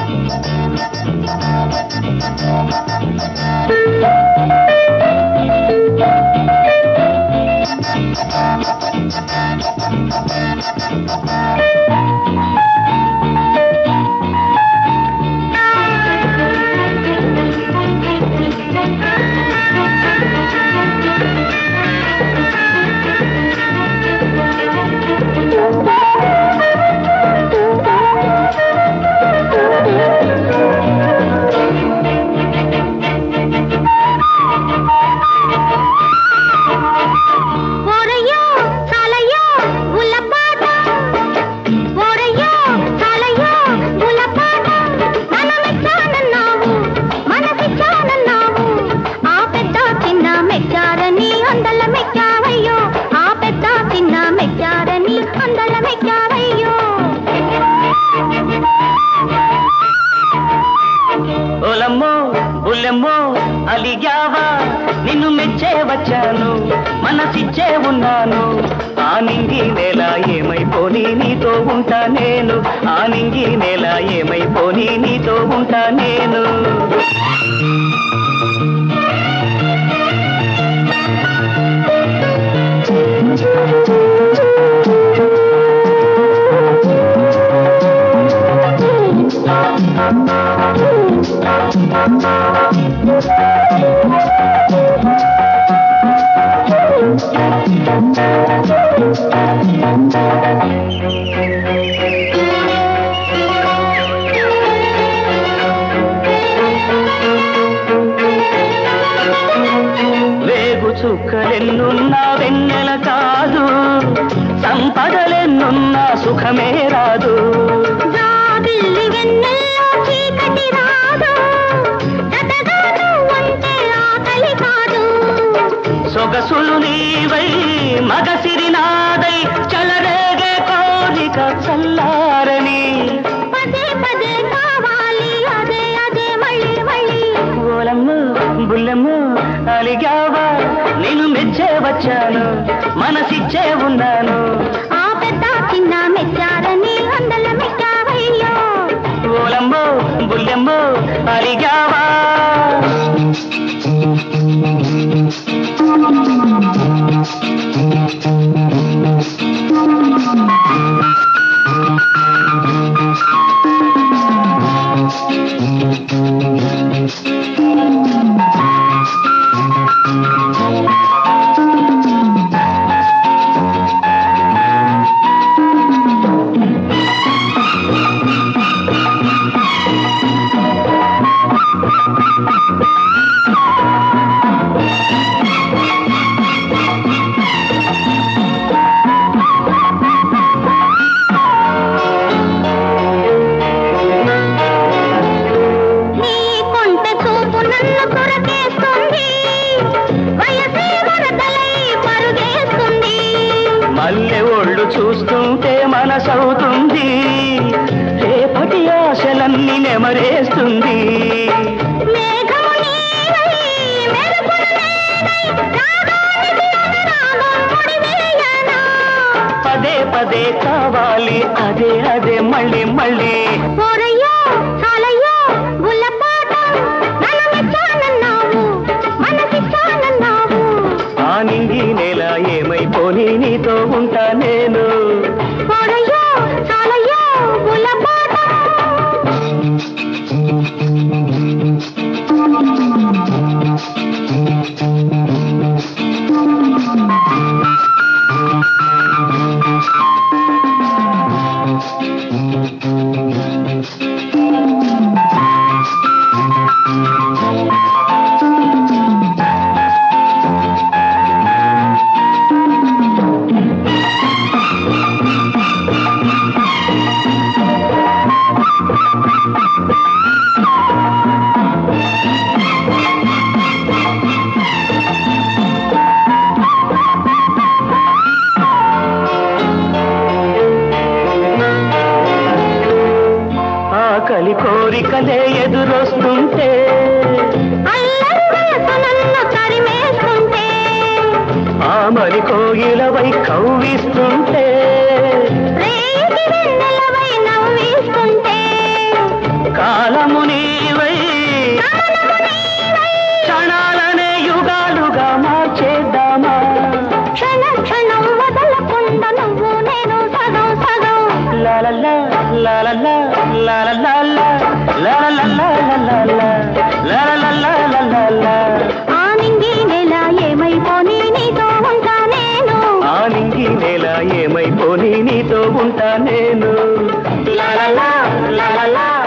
ఓరయ్యో చాలయ్యో ఉల్లపాట ఓరయ్యో చాలయ్యో ఉల్లపాట మనమిచ్చానన్నావు మనసిచ్చానన్నావు ఆ పెద్ద చిన్న మెచ్చారని అందల మెచ్చావయ్యో ఆ పెద్ద చిన్న మెచ్చారని అందల మెచ్చావయ్యో ఓలమ్మో బుల్లెమ్మో అలిగావా నిన్ను మెచ్చే వచ్చాను మనసిచ్చే ఉన్నాను ఆ నింగి నేల ఏమైపోని నీతో ఉంటా నేను ఆ నింగి నేల ఏమైపోని నీతో ఉంటా నేను వేగు చుక్కలెన్నున్నా వెన్నెల కాదు సంపదలెన్నున్నా సుఖమే రాదు జాబిల్లి వెన్నెల్లో చీకటి రాదు జతగా నువ్వుంటే ఆకలి కాదు సొగసులు నీవై మగసిరి నాదై చలరేగే కోరిక చల్లారని పదే పదే కావాలి అదే అదే మళ్ళీ మళ్ళీ ఓలమ్మ బుల్లెమ్మ అలిగావా నేను మెచ్చే వచ్చాను మనసిచ్చే ఉన్నాను ఆ పెద్ద చిన్న మెచ్చారని అందల మెచ్చావయ్యో ఓలమ్మో బుల్లెమ్మో అలిగావా నీ కొంటె చూపు నన్ను కొరకేస్తుంది వయసే వరదలై పరుగేస్తుంది మల్లె ఒళ్ళు చూస్తుంటే మనసవుతుంది రేపటి ఆశలన్నీ నెమరేస్తుంది మేఘము నీవై మెరుపులు నేనై రాగానికి అనురాగం ముడివేయనా పదే పదే కావాలి అదే అదే మళ్ళీ మళ్ళీ ఓరయ్యో చాలయ్యో గుల్లపాట నన్ను మెచ్చానన్నావు మనసిచ్చానన్నావు ఆ నింగి నేల ఏమైపోని నీతో ఉంటా నేను ఓరయ్యో చాలయ్యో గుల్లపాట ఆకలి కోరికలే ఎదురొస్తుంటే అల్లరి వయసు నన్ను తరిమేస్తుంటే ఆ మరి కోయిలవై కవ్విస్తుంటే రేగి వెన్నెలవై నవ్విస్తుంటే కాలము నీవై క్షణాలనే యుగాలుగా మార్చేద్దామా క్షణ క్షణం వదలకుండా నువ్వు నేను సగం సగం లాలలా లాలలా లాలలా లాలలా లాలలా లాలలా ఆ నింగి నెల ఏమైపోని నీతో ఉంటా నేను ఆ నింగి నేల ఏమైపోని నీతో ఉంటా నేను లాలలా లాలలా